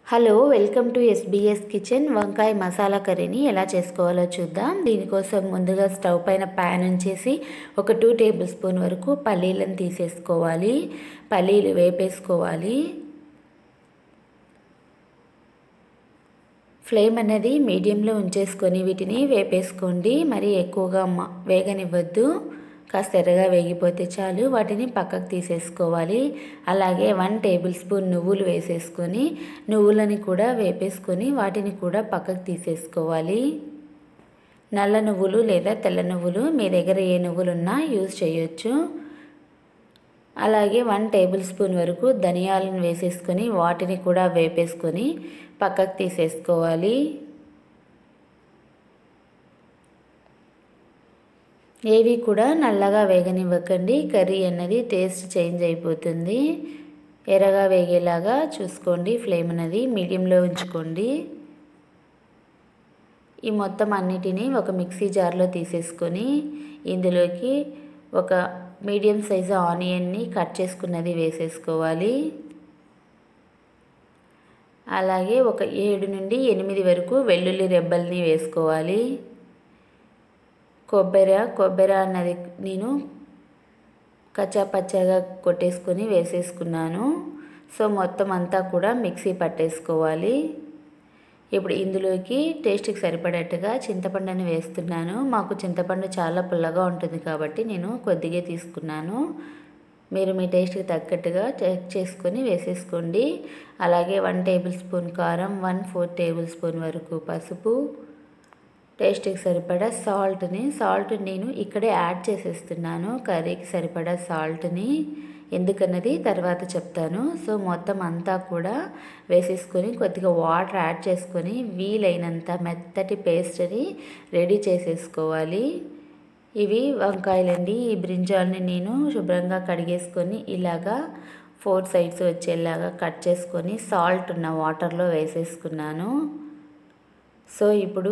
hello welcome to SBS kitchen వంకాయ మసాలా కర్రీని ఎలా చేసుకోవాలో చూద్దాం దీనికోసం ముందుగా స్టవ్ పైన ప్యాన్ ఉంచేసి ఒక టూ టేబుల్ స్పూన్ వరకు పల్లీలను తీసేసుకోవాలి పల్లీలు వేపేసుకోవాలి ఫ్లేమ్ అనేది మీడియంలో ఉంచేసుకొని వీటిని వేపేసుకోండి మరి ఎక్కువగా వేగనివ్వద్దు కాస్త ఎర్రగా వేగిపోతే చాలు వాటిని పక్కకు తీసేసుకోవాలి అలాగే వన్ టేబుల్ స్పూన్ నువ్వులు వేసేసుకొని నువ్వులని కూడా వేపేసుకొని వాటిని కూడా పక్కకు తీసేసుకోవాలి నల్ల నువ్వులు లేదా తెల్ల నువ్వులు మీ దగ్గర ఏ నువ్వులు ఉన్నా యూజ్ చేయొచ్చు అలాగే వన్ టేబుల్ స్పూన్ వరకు ధనియాలను వేసేసుకొని వాటిని కూడా వేపేసుకొని పక్కకు తీసేసుకోవాలి ఏవి కూడా నల్లగా వేగనివ్వకండి కర్రీ అన్నది టేస్ట్ చేంజ్ అయిపోతుంది ఎర్రగా వేగేలాగా చూసుకోండి ఫ్లేమ్ అనేది మీడియంలో ఉంచుకోండి ఈ మొత్తం అన్నిటినీ ఒక మిక్సీ జార్లో తీసేసుకొని ఇందులోకి ఒక మీడియం సైజు ఆనియన్ని కట్ చేసుకున్నది వేసేసుకోవాలి అలాగే ఒక ఏడు నుండి ఎనిమిది వరకు వెల్లుల్లి రెబ్బల్ని వేసుకోవాలి కొబ్బరి కొబ్బరి అన్నది నేను కచ్చా పచ్చగా కొట్టేసుకొని వేసేసుకున్నాను సో మొత్తం అంతా కూడా మిక్సీ పట్టేసుకోవాలి ఇప్పుడు ఇందులోకి టేస్ట్కి సరిపడేట్టుగా చింతపండుని వేస్తున్నాను మాకు చింతపండు చాలా పుల్లగా ఉంటుంది కాబట్టి నేను కొద్దిగా తీసుకున్నాను మీరు మీ టేస్ట్కి తగ్గట్టుగా చెక్ చేసుకొని వేసేసుకోండి అలాగే వన్ టేబుల్ స్పూన్ కారం వన్ ఫోర్ టేబుల్ స్పూన్ వరకు పసుపు టేస్ట్కి సరిపడా సాల్ట్ని సాల్ట్ నేను ఇక్కడే యాడ్ చేసేస్తున్నాను కర్రీకి సరిపడా సాల్ట్ని ఎందుకన్నది తర్వాత చెప్తాను సో మొత్తం అంతా కూడా వేసేసుకొని కొద్దిగా వాటర్ యాడ్ చేసుకొని వీలైనంత మెత్తటి పేస్ట్ని రెడీ చేసేసుకోవాలి ఇవి వంకాయలండి ఈ బ్రింజాల్ని నేను శుభ్రంగా కడిగేసుకొని ఇలాగా ఫోర్ సైడ్స్ వచ్చేలాగా కట్ చేసుకొని సాల్ట్ ఉన్న వాటర్లో వేసేసుకున్నాను సో ఇప్పుడు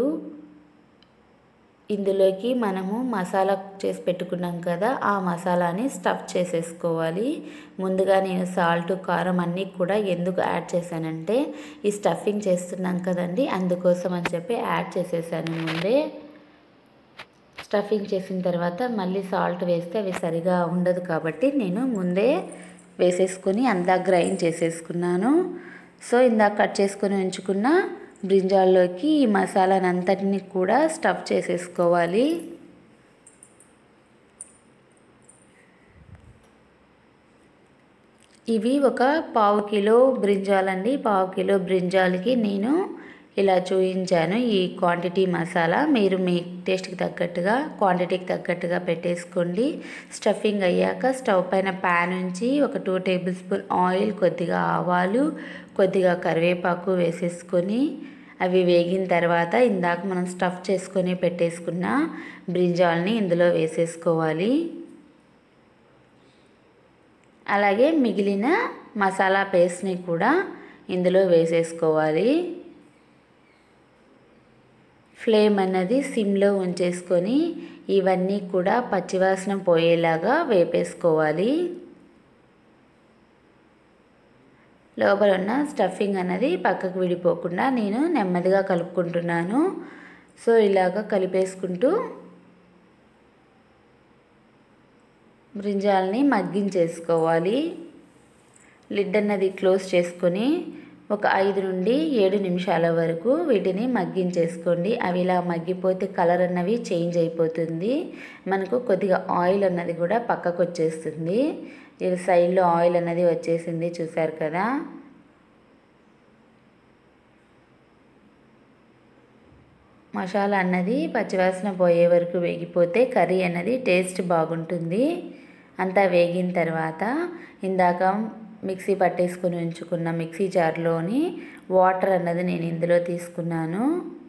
ఇందులోకి మనము మసాలా చేసి పెట్టుకున్నాం కదా ఆ మసాలాని స్టఫ్ చేసేసుకోవాలి ముందుగా నేను సాల్ట్ కారం అన్నీ కూడా ఎందుకు యాడ్ చేశానంటే ఈ స్టఫింగ్ చేస్తున్నాం కదండి అందుకోసం అని చెప్పి యాడ్ చేసేసాను ముందే స్టఫింగ్ చేసిన తర్వాత మళ్ళీ సాల్ట్ వేస్తే అవి సరిగా ఉండదు కాబట్టి నేను ముందే వేసేసుకొని అంతా గ్రైండ్ చేసేసుకున్నాను సో ఇందాక కట్ చేసుకొని ఉంచుకున్న బ్రింజాల్లోకి ఈ మసాలాని అంతటిని కూడా స్టఫ్ చేసేసుకోవాలి ఇవి ఒక పావు కిలో బ్రింజాలండి పావు కిలో బ్రింజాలకి నేను ఇలా చూపించాను ఈ క్వాంటిటీ మసాలా మీరు మీ టేస్ట్కి తగ్గట్టుగా క్వాంటిటీకి తగ్గట్టుగా పెట్టేసుకోండి స్టఫింగ్ అయ్యాక స్టవ్ పైన ప్యాన్ ఉంచి ఒక టూ టేబుల్ స్పూన్ ఆయిల్ కొద్దిగా ఆవాలు కొద్దిగా కరివేపాకు వేసేసుకొని అవి వేగిన తర్వాత ఇందాక మనం స్టఫ్ చేసుకొని పెట్టేసుకున్న బ్రింజాల్ని ఇందులో వేసేసుకోవాలి అలాగే మిగిలిన మసాలా పేస్ట్ని కూడా ఇందులో వేసేసుకోవాలి ఫ్లేమ్ అన్నది సిమ్లో ఉంచేసుకొని ఇవన్నీ కూడా పచ్చివాసన పోయేలాగా వేపేసుకోవాలి లోపల ఉన్న స్టఫింగ్ అన్నది పక్కకు విడిపోకుండా నేను నెమ్మదిగా కలుపుకుంటున్నాను సో ఇలాగ కలిపేసుకుంటూ బ్రింజాల్ని మగ్గించేసుకోవాలి లిడ్ అన్నది క్లోజ్ చేసుకొని ఒక ఐదు నుండి ఏడు నిమిషాల వరకు వీటిని మగ్గించేసుకోండి అవి ఇలా మగ్గిపోతే కలర్ అన్నవి చేంజ్ అయిపోతుంది మనకు కొద్దిగా ఆయిల్ అన్నది కూడా పక్కకు వచ్చేస్తుంది ఇది సైడ్లో ఆయిల్ అన్నది వచ్చేసింది చూసారు కదా మసాలా అన్నది పచ్చివాసన పోయే వరకు వేగిపోతే కర్రీ అన్నది టేస్ట్ బాగుంటుంది అంతా వేగిన తర్వాత ఇందాక మిక్సీ పట్టేసుకొని ఉంచుకున్న మిక్సీ జార్లోని వాటర్ అన్నది నేను ఇందులో తీసుకున్నాను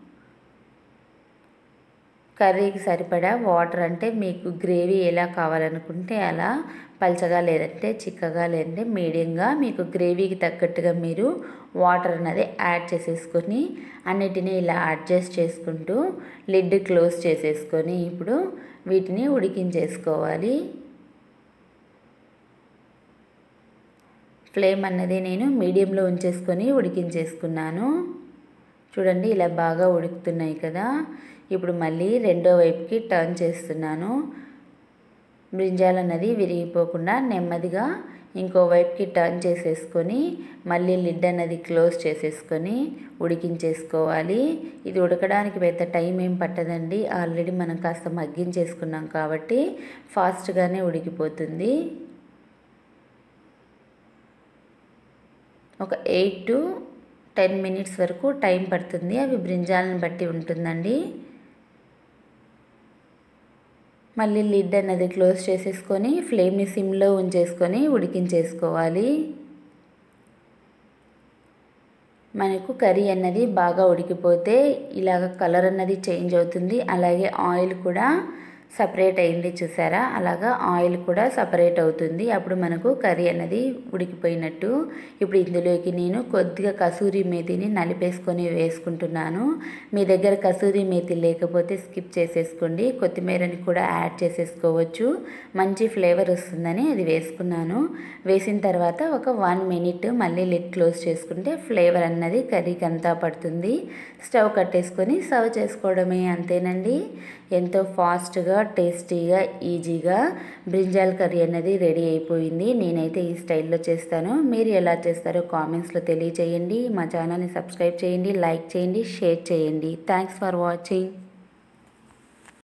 కర్రీకి సరిపడా వాటర్ అంటే మీకు గ్రేవీ ఎలా కావాలనుకుంటే అలా పల్చగా లేదంటే చిక్కగా లేదంటే మీడియంగా మీకు గ్రేవీకి తగ్గట్టుగా మీరు వాటర్ అనేది యాడ్ చేసేసుకొని అన్నిటినీ ఇలా అడ్జస్ట్ చేసుకుంటూ లిడ్ క్లోజ్ చేసేసుకొని ఇప్పుడు వీటిని ఉడికించేసుకోవాలి ఫ్లేమ్ అన్నది నేను మీడియంలో ఉంచేసుకొని ఉడికించేసుకున్నాను చూడండి ఇలా బాగా ఉడుకుతున్నాయి కదా ఇప్పుడు మళ్ళీ రెండో వైపుకి టర్న్ చేస్తున్నాను బ్రింజాల్ అన్నది విరిగిపోకుండా నెమ్మదిగా ఇంకో వైపుకి టర్న్ చేసేసుకొని మళ్ళీ లిడ్ అన్నది క్లోజ్ చేసేసుకొని ఉడికించేసుకోవాలి ఇది ఉడకడానికి పెద్ద టైం ఏం పట్టదండి ఆల్రెడీ మనం కాస్త మగ్గించేసుకున్నాం కాబట్టి ఫాస్ట్గానే ఉడికిపోతుంది ఒక ఎయిట్ టు టెన్ మినిట్స్ వరకు టైం పడుతుంది అవి బ్రింజాలను బట్టి ఉంటుందండి మళ్ళీ లిడ్ అన్నది క్లోజ్ చేసేసుకొని ఫ్లేమ్ని సిమ్లో ఉంచేసుకొని ఉడికించేసుకోవాలి మనకు కర్రీ అన్నది బాగా ఉడికిపోతే ఇలాగ కలర్ అన్నది చేంజ్ అవుతుంది అలాగే ఆయిల్ కూడా సపరేట్ అయింది చూసారా అలాగా ఆయిల్ కూడా సపరేట్ అవుతుంది అప్పుడు మనకు కర్రీ అన్నది ఉడికిపోయినట్టు ఇప్పుడు ఇందులోకి నేను కొద్దిగా కసూరి మేతిని నలిపేసుకొని వేసుకుంటున్నాను మీ దగ్గర కసూరి మేతి లేకపోతే స్కిప్ చేసేసుకోండి కొత్తిమీరని కూడా యాడ్ చేసేసుకోవచ్చు మంచి ఫ్లేవర్ వస్తుందని అది వేసుకున్నాను వేసిన తర్వాత ఒక వన్ మినిట్ మళ్ళీ లిడ్ క్లోజ్ చేసుకుంటే ఫ్లేవర్ అన్నది కర్రీకి అంతా పడుతుంది స్టవ్ కట్టేసుకొని సర్వ్ చేసుకోవడమే అంతేనండి ఎంతో ఫాస్ట్గా టేస్టీగా ఈజీగా బ్రింజాల్ కర్రీ అనేది రెడీ అయిపోయింది నేనైతే ఈ స్టైల్లో చేస్తాను మీరు ఎలా చేస్తారో కామెంట్స్లో తెలియచేయండి మా ఛానల్ని సబ్స్క్రైబ్ చేయండి లైక్ చేయండి షేర్ చేయండి థ్యాంక్స్ ఫర్ వాచింగ్